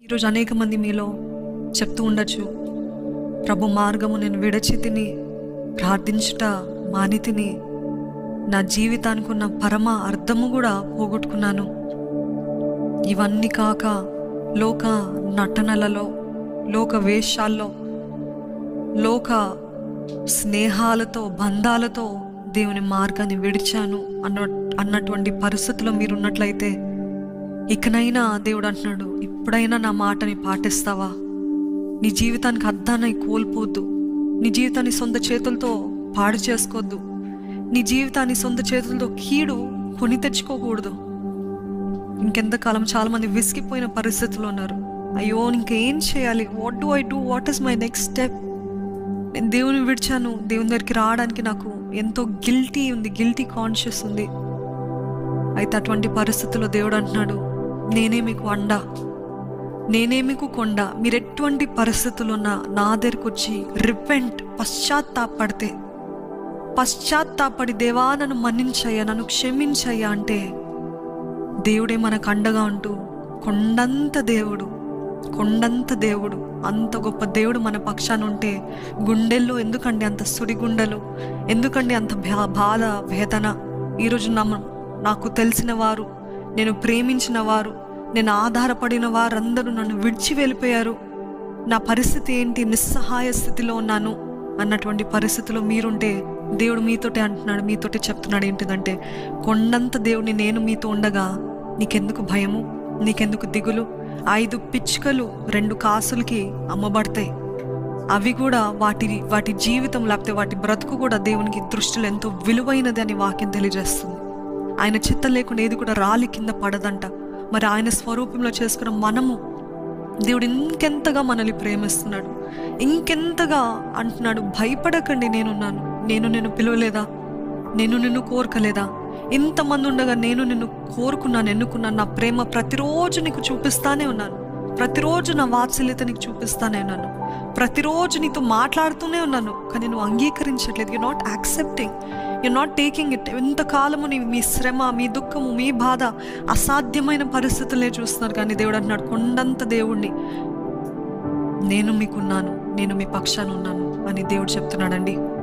ఈరోజు అనేక మంది మీలో చెప్తూ ఉండొచ్చు ప్రభు మార్గము నేను విడచి తిని ప్రార్థించుట మానితిని నా జీవితానికి ఉన్న పరమ అర్థము కూడా పోగొట్టుకున్నాను ఇవన్నీ కాక లోక నటనలలో లోక వేషాల్లో లోక స్నేహాలతో బంధాలతో దేవుని మార్గాన్ని విడిచాను అన్న అన్నటువంటి పరిస్థితిలో మీరు ఉన్నట్లయితే ఇకనైనా దేవుడు అంటున్నాడు ఇప్పుడైనా నా మాటని పాటిస్తావా నీ జీవితానికి అర్థాన్ని కోల్పోద్దు నీ జీవితాన్ని సొంత చేతులతో పాడు చేసుకోవద్దు నీ జీవితాన్ని సొంత చేతులతో కీడు కొని తెచ్చుకోకూడదు ఇంకెంతకాలం చాలా మంది విసిగిపోయిన పరిస్థితుల్లో ఉన్నారు అయ్యో ఇంకేం చేయాలి what do I do what is my next step నేను దేవుని విడిచాను దేవుని దగ్గరికి రావడానికి నాకు ఎంతో గిల్టీ ఉంది గిల్టీ కాన్షియస్ ఉంది అయితే అటువంటి పరిస్థితుల్లో దేవుడు అంటున్నాడు నేనే మీకు అండ నేనే మీకు కొండ మీరు ఎటువంటి పరిస్థితుల్లో ఉన్నా నా దగ్గరకు వచ్చి రిపెంట్ పశ్చాత్తాపడితే పశ్చాత్తాపడి దేవా నన్ను మన్నించయ్యా నన్ను క్షమించయ్యా అంటే దేవుడే మనకు అండగా ఉంటూ కొండంత దేవుడు కొండంత దేవుడు అంత గొప్ప దేవుడు మన పక్షాన ఉంటే గుండెల్లో ఎందుకండి అంత సుడి గుండెలు ఎందుకండి అంత భా- బాధ వేదన ఈరోజు నమ్మ నాకు తెలిసిన వారు నేను ప్రేమించిన వారు నేను ఆధారపడిన వారందరూ నన్ను విడిచి వెళ్ళిపోయారు నా పరిస్థితి ఏంటి నిస్సహాయ స్థితిలో ఉన్నాను అన్నటువంటి పరిస్థితిలో మీరుంటే దేవుడు మీతోటే అంటున్నాడు మీతోటే చెప్తున్నాడు ఏంటిదంటే కొండంత దేవుడిని నేను మీతో ఉండగా నీకెందుకు భయము నీకెందుకు దిగులు ఐదు పిచ్చుకలు రెండు కాసులకి అమ్మబడతాయి అవి కూడా వాటి వాటి జీవితం లేకపోతే వాటి బ్రతుకు కూడా దేవునికి దృష్టిలో ఎంతో విలువైనది అని వాక్యం తెలియజేస్తుంది ఆయన చిత్తం లేకుండా ఏది కూడా రాలి కింద పడదంట మరి ఆయన స్వరూపంలో చేసుకున్న మనము దేవుడు ఇంకెంతగా మనల్ని ప్రేమిస్తున్నాడు ఇంకెంతగా అంటున్నాడు భయపడకండి నేనున్నాను నేను నిన్ను పిలవలేదా నేను నిన్ను కోరుకలేదా ఇంతమంది ఉండగా నేను నిన్ను కోరుకున్నాను ఎన్నుకున్నాను నా ప్రేమ ప్రతిరోజు నీకు చూపిస్తానే ఉన్నాను ప్రతిరోజు నా వాత్సల్యత నీకు చూపిస్తానే ఉన్నాను ప్రతిరోజు నీతో మాట్లాడుతూనే ఉన్నాను కానీ నువ్వు అంగీకరించట్లేదు you not accepting you not taking it ఎంతకాలము నీ మీ శ్రమ మీ దుఃఖము మీ బాధ అసాధ్యమైన పరిస్థితులే చూస్తున్నారు కానీ దేవుడు అంటున్నాడు కొండంత దేవుణ్ణి నేను మీకున్నాను నేను మీ పక్షాన ఉన్నాను అని దేవుడు చెప్తున్నాడండి